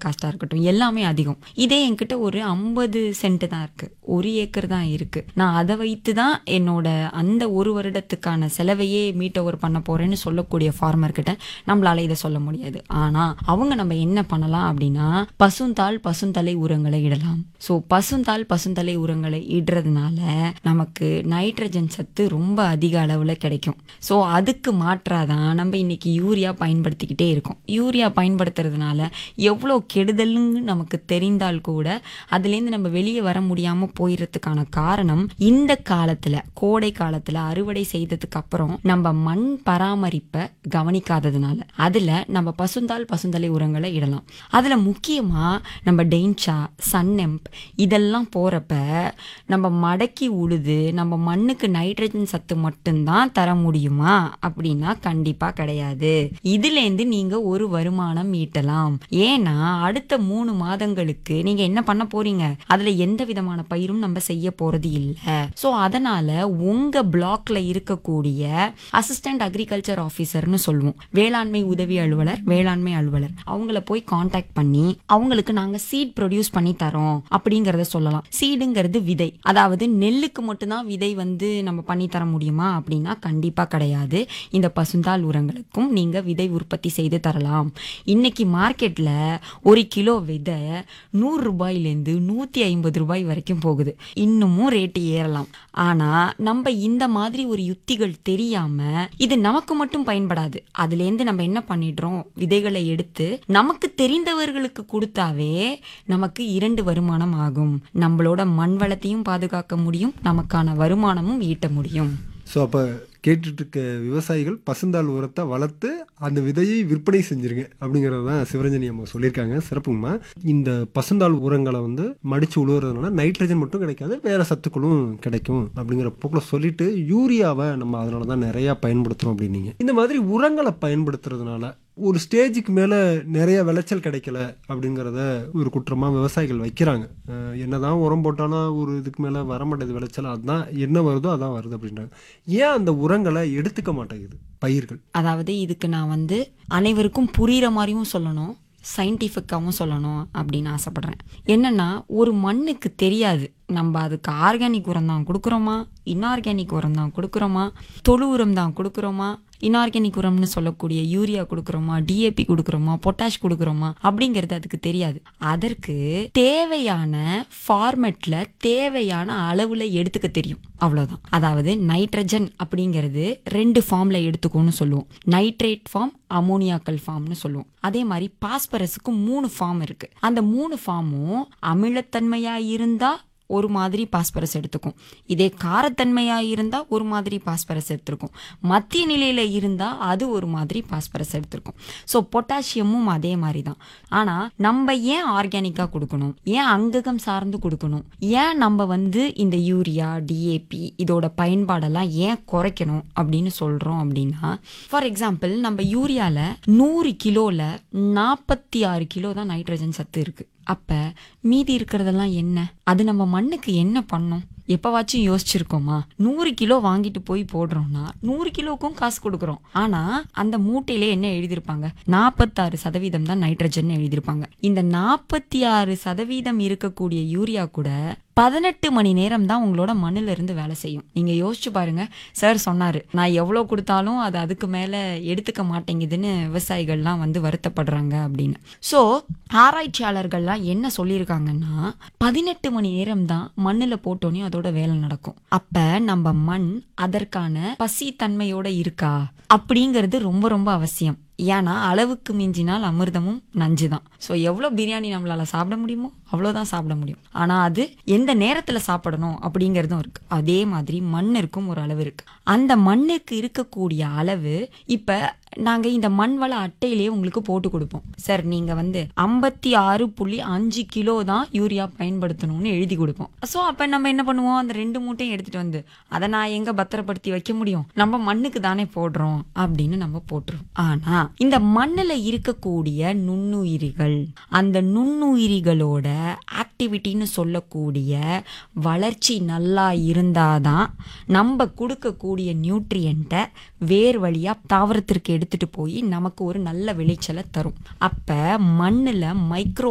காஸ்ட்டாக இருக்கட்டும் எல்லாமே அதிகம் இதே என்கிட்ட ஒரு ஐம்பது சென்ட் தான் இருக்கு ஒரு ஏக்கர் தான் இருக்கு நான் அதை வைத்து தான் என்னோட அந்த ஒரு வருடத்துக்கான செலவையே மீட் ஓவர் பண்ண போறேன்னு சொல்லக்கூடிய ஃபார்மர் கிட்ட நம்மளால இதை சொல்ல முடியாது ஆனா அவங்க நம்ம என்ன பண்ணலாம் அப்படின்னா பசுந்தாள் பசுந்தலை உரங்களை இடலாம் ஸோ பசுந்தாள் பசுந்தலை உரங்களை இடுறதுனால நமக்கு நைட்ரஜன் சத்து ரொம்ப அதிக அளவில் கிடைக்கும் ஸோ அதுக்கு மாற்றாதான் நம்ம இன்னைக்கு யூரியா பயன்படுத்திக்கிட்டே இருக்கோம் யூரியா பயன்படுத்துறதுனால எவ்வளோ கெடுதல்னு நமக்கு தெரிந்தால் கூட அதுலேருந்து நம்ம வெளியே வர முடியாமல் போயிடுறதுக்கான காரணம் இந்த காலத்தில் கோடை காலத்தில் அறுவடை செய்ததுக்கு அப்புறம் நம்ம மண் பராமரிப்பை கவனிக்காததுனால அதில் நம்ம பசுந்தாள் பசுந்தலை உரங்களை இடலாம் அதில் முக்கியமாக நம்ம டெயின்ச்சா சன்னெம்ப் இதெல்லாம் போகிறப்ப நம்ம மடக்கி உழுது நம்ம மண்ணுக்கு நைட்ரஜன் சத்து மட்டும்தான் தர முடியுமா அப்படின்னா கண்டிப்பாக கிடையாது இதுலேருந்து நீங்கள் ஒரு வருமானம் ஈட்டலாம் ஏன்னா அடுத்த மூணு மாதங்களுக்கு நீங்கள் என்ன பண்ண போறீங்க அதில் எந்த விதமான பயிரும் நம்ம செய்ய போகிறது இல்லை ஸோ அதனால் உங்கள் பிளாக்ல இருக்கக்கூடிய அசிஸ்டன்ட் அக்ரிகல்ச்சர் ஆஃபீஸர்னு சொல்லுவோம் வேளாண்மை உதவி அலுவலர் வேளாண்மை அலுவலர் அவங்கள போய் காண்டாக்ட் பண்ணி அவங்களுக்கு நாங்கள் சீட் ப்ரொடியூஸ் பண்ணி தரோம் அப்படிங்கிறத சொல்லலாம் சீடுங்கிறது விதை அதாவது நெல்லுக்கு மட்டும்தான் விதை வந்து நம்ம பண்ணி தர முடியுமா அப்படின்னா கண்டிப்பாக கிடையாது இந்த பசுந்தாள் உரங்களுக்கும் நீங்கள் விதை உற்பத்தி செய்து தரலாம் இன்னைக்கு மார்க்கெட்டில் ஒரு கிலோ விதை நூறு ரூபாயிலேருந்து நூற்றி ஐம்பது ரூபாய் வரைக்கும் போகுது இன்னமும் ரேட்டு ஏறலாம் ஆனால் நம்ம இந்த மாதிரி ஒரு யுத்திகள் தெரியாமல் இது நமக்கு மட்டும் பயன்படாது அதுலேருந்து நம்ம என்ன பண்ணிடுறோம் விதைகளை எடுத்து நமக்கு தெரிந்தவர்களுக்கு கொடுத்தாவே நமக்கு இரண்டு வருமானம் ஆகும் நம்மளோட மண் வளத்தையும் பாதுகாக்க முடியும் நமக்கான வருமானமும் ஈட்ட முடியும் ஸோ அப்போ கேட்டுட்டு இருக்க விவசாயிகள் பசுந்தாள் உரத்தை வளர்த்து அந்த விதையை விற்பனை செஞ்சிருங்க அப்படிங்கிறது தான் சிவரஞ்சனி அம்மா சொல்லியிருக்காங்க சிறப்புங்கம்மா இந்த பசுந்தாள் உரங்களை வந்து மடித்து உழுவுறதுனால நைட்ரஜன் மட்டும் கிடைக்காது வேற சத்துக்களும் கிடைக்கும் அப்படிங்கிற போக்கில் சொல்லிட்டு யூரியாவை நம்ம அதனால தான் நிறையா பயன்படுத்துகிறோம் அப்படின்னீங்க இந்த மாதிரி உரங்களை பயன்படுத்துறதுனால ஒரு ஸ்டேஜுக்கு மேலே நிறைய விளைச்சல் கிடைக்கல அப்படிங்கிறத ஒரு குற்றமாக விவசாயிகள் வைக்கிறாங்க அஹ் என்னதான் உரம் போட்டாலும் ஒரு இதுக்கு மேலே வர மாட்டேது விளைச்சல் அதுதான் என்ன வருதோ அதான் வருது அப்படின்றாங்க ஏன் அந்த உரங்களை எடுத்துக்க மாட்டேங்குது பயிர்கள் அதாவது இதுக்கு நான் வந்து அனைவருக்கும் புரிகிற மாதிரியும் சொல்லணும் சயின்டிஃபிக்காகவும் சொல்லணும் அப்படின்னு ஆசைப்படுறேன் என்னன்னா ஒரு மண்ணுக்கு தெரியாது நம்ம அதுக்கு ஆர்கானிக் உரம் தான் கொடுக்குறோமா இன்ஆர்கானிக் உரம் தான் கொடுக்குறோமா தொழு உரம் தான் கொடுக்குறோமா இன்ஆர்கானிக் உரம்னு சொல்லக்கூடிய யூரியா கொடுக்குறோமா டிஏபி கொடுக்குறோமா பொட்டாஷ் கொடுக்குறோமா அப்படிங்கிறது அதுக்கு தெரியாது அதற்கு தேவையான ஃபார்மெட்ல தேவையான அளவுல எடுத்துக்க தெரியும் அவ்வளவுதான் அதாவது நைட்ரஜன் அப்படிங்கிறது ரெண்டு ஃபார்ம்ல எடுத்துக்கோன்னு சொல்லுவோம் நைட்ரேட் ஃபார்ம் அமோனியாக்கல் ஃபார்ம்னு சொல்லுவோம் அதே மாதிரி பாஸ்பரஸுக்கு மூணு ஃபார்ம் இருக்கு அந்த மூணு ஃபார்மும் அமிலத்தன்மையா இருந்தா ஒரு மாதிரி பாஸ்பரஸ் எடுத்துக்கும் இதே காரத்தன்மையாக இருந்தால் ஒரு மாதிரி பாஸ்பரஸ் எடுத்திருக்கும் மத்திய நிலையில் இருந்தால் அது ஒரு மாதிரி பாஸ்பரஸ் எடுத்திருக்கும் ஸோ பொட்டாசியமும் அதே மாதிரி தான் ஆனால் நம்ம ஏன் ஆர்கானிக்காக கொடுக்கணும் ஏன் அங்ககம் சார்ந்து கொடுக்கணும் ஏன் நம்ம வந்து இந்த யூரியா டிஏபி இதோட பயன்பாடெல்லாம் ஏன் குறைக்கணும் அப்படின்னு சொல்கிறோம் அப்படின்னா ஃபார் எக்ஸாம்பிள் நம்ம யூரியாவில் நூறு கிலோவில் நாற்பத்தி ஆறு கிலோ தான் நைட்ரஜன் சத்து இருக்குது அப்ப மீதி இருக்கிறதெல்லாம் என்ன அது நம்ம மண்ணுக்கு என்ன பண்ணும் எப்பவாச்சும் யோசிச்சிருக்கோமா நூறு கிலோ வாங்கிட்டு போய் போடுறோம்னா நூறு கிலோக்கும் காசு கொடுக்குறோம் ஆனா அந்த மூட்டையில என்ன எழுதியிருப்பாங்க நாற்பத்தாறு சதவீதம் தான் நைட்ரஜன் எழுதியிருப்பாங்க இந்த நாற்பத்தி ஆறு சதவீதம் இருக்கக்கூடிய யூரியா கூட பதினெட்டு மணி நேரம் தான் உங்களோட மண்ணுல இருந்து வேலை செய்யும் நீங்க யோசிச்சு பாருங்க சார் சொன்னாரு நான் எவ்வளவு கொடுத்தாலும் அது அதுக்கு மேல எடுத்துக்க மாட்டேங்குதுன்னு விவசாயிகள்லாம் வந்து வருத்தப்படுறாங்க அப்படின்னு ஸோ ஆராய்ச்சியாளர்கள்லாம் என்ன சொல்லியிருக்காங்கன்னா பதினெட்டு மணி நேரம் தான் மண்ணுல போட்டோன்னே அதோட வேலை நடக்கும் அப்ப நம்ம மண் அதற்கான பசி தன்மையோட இருக்கா அப்படிங்கிறது ரொம்ப ரொம்ப அவசியம் ஏன்னா அளவுக்கு மிஞ்சினால் அமிர்தமும் நஞ்சு தான் ஸோ எவ்வளோ பிரியாணி நம்மளால சாப்பிட முடியுமோ அவ்வளோதான் சாப்பிட முடியும் ஆனால் அது எந்த நேரத்தில் சாப்பிடணும் அப்படிங்கிறதும் இருக்கு அதே மாதிரி மண்ணிற்கும் ஒரு அளவு இருக்கு அந்த மண்ணுக்கு இருக்கக்கூடிய அளவு இப்போ நாங்கள் இந்த மண் வள அட்டையிலேயே உங்களுக்கு போட்டு கொடுப்போம் சார் நீங்கள் வந்து ஐம்பத்தி ஆறு புள்ளி அஞ்சு கிலோ தான் யூரியா பயன்படுத்தணும்னு எழுதி கொடுப்போம் ஸோ அப்போ நம்ம என்ன பண்ணுவோம் அந்த ரெண்டு மூட்டையும் எடுத்துகிட்டு வந்து அதை நான் எங்கே பத்திரப்படுத்தி வைக்க முடியும் நம்ம மண்ணுக்கு தானே போடுறோம் அப்படின்னு நம்ம போட்டுருவோம் ஆனால் இந்த மண்ணில் இருக்கக்கூடிய நுண்ணுயிரிகள் அந்த நுண்ணுயிரிகளோட ஆக்டிவிட்டின்னு சொல்லக்கூடிய வளர்ச்சி நல்லா இருந்தாதான் நம்ம கொடுக்கக்கூடிய நியூட்ரியண்ட்டை வேர் வழியாக தாவரத்திற்கு எடுத்துட்டு போய் நமக்கு ஒரு நல்ல விளைச்சலை தரும் அப்ப மண்ணுல மைக்ரோ